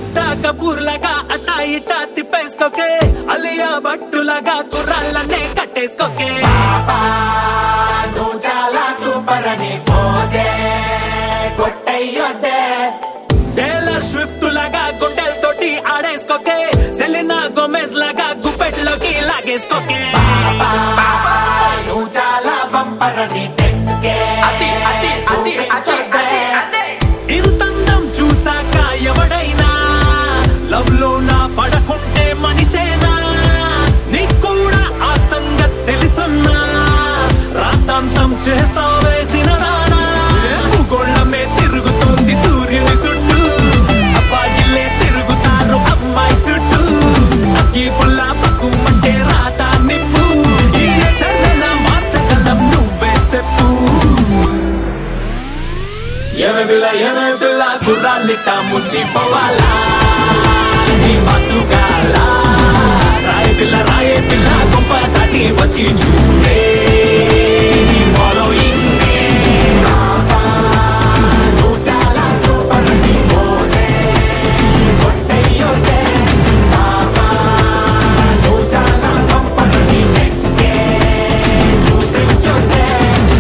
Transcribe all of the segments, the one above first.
శ్రద్ధ కపూర్ లాగా అటా ఇటా తిప్పేసుకోకే అలియా భట్టులాగా కుర్రాళ్ళనే కట్టేసుకోకే నువ్వు చాలా సూపర్ అని పోజే కొట్టయ్యొద్దే టేలర్ స్విఫ్ట్ లాగా గుండెలతోటి ఆడేసుకోకే సెలినా గోమెజ్ లాగా గుప్పెట్లోకి లాగేసుకోకే నువ్వు చాలా బంపర్ అని టెక్కే అది అది అది అది అది అదే ఇంతందం చూసాక ఎవడైనా లవ్ లో నా పడకుంటే మనిషేనా నీకు కూడా ఆ సంగతి తెలుసున్నా రాతాంతం చేస్తా వేసిన రానా భూగోళమే తిరుగుతోంది సూర్యుని చుట్టూ అబ్బాయిలే తిరుగుతారు అమ్మాయి చుట్టూ అగ్గి పుల్ల పక్కుమంటే రాత నిప్పు ఈ చర్యల మార్చగలం నువ్వే చెప్పు ఏమే పిల్ల ఏమే పిల్ల గుర్రాలిట్ట ముచ్చిపోవాలా నీ మసుగాల రాయ పిల్ల రాయే పిల్ల గొప్ప దాటి వచ్చి చూడే ఫాలోయింగ్ నువ్వు చాలా సూపర్ అని పోజే కొట్టయ్యొద్దే పాపా నువ్వు చాలా బంపర్ అని టెక్కే చూపించొద్దే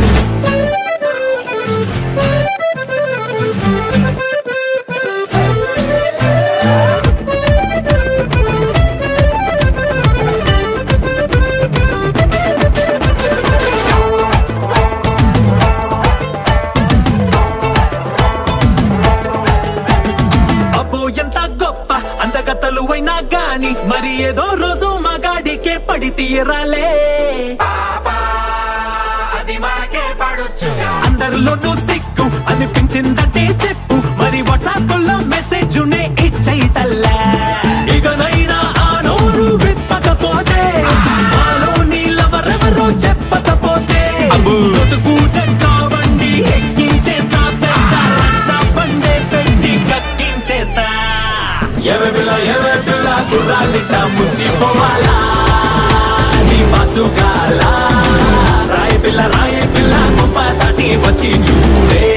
అబ్బో ఎంత గొప్ప అందగతలు అయినా గాని మరి ఏదో రోజు మగాడికే పడి తీరాలే పాపా అది మాకే పడొచ్చుగా అందరిలోనూ సిగ్గు అనిపించిందంటే చెప్పు మరి వాట్సాప్ లో మెసేజ్ నే ఇచ్చయి తల్లే ఇకనైనా ఆ నోరు విప్పకపోతే మాలో నీళ్ళవరెవరో చెప్పకపోతే బ్రతుకు చెక్కా బండి ఎక్కించేస్తా పెద్ద రచ్చ బండే పెట్టి కక్కించేస్తా ఎవ పిల్ల ఎవ పిల్ల గుర్రాలిట్ట ముచ్చిపోవాలా నీ మసుగాల రాయ పిల్ల రాయ పిల్ల గొప్ప దాటి వచ్చి చూడే